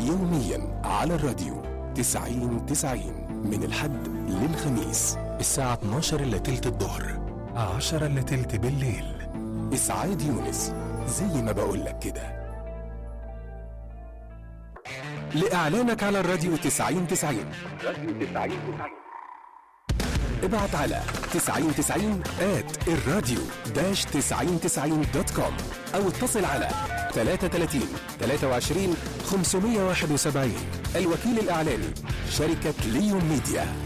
يوميا على الراديو 90 90 من الحد للخميس الساعة 12 إلا تلت الظهر 10 إلا تلت بالليل إسعاد يونس زي ما بقولك كده لإعلانك على الراديو 90 90 ابعت على 9090 at الراديو داش 9090 دوت كوم او اتصل على 33 23 571 الوكيل الاعلاني شركة ليون ميديا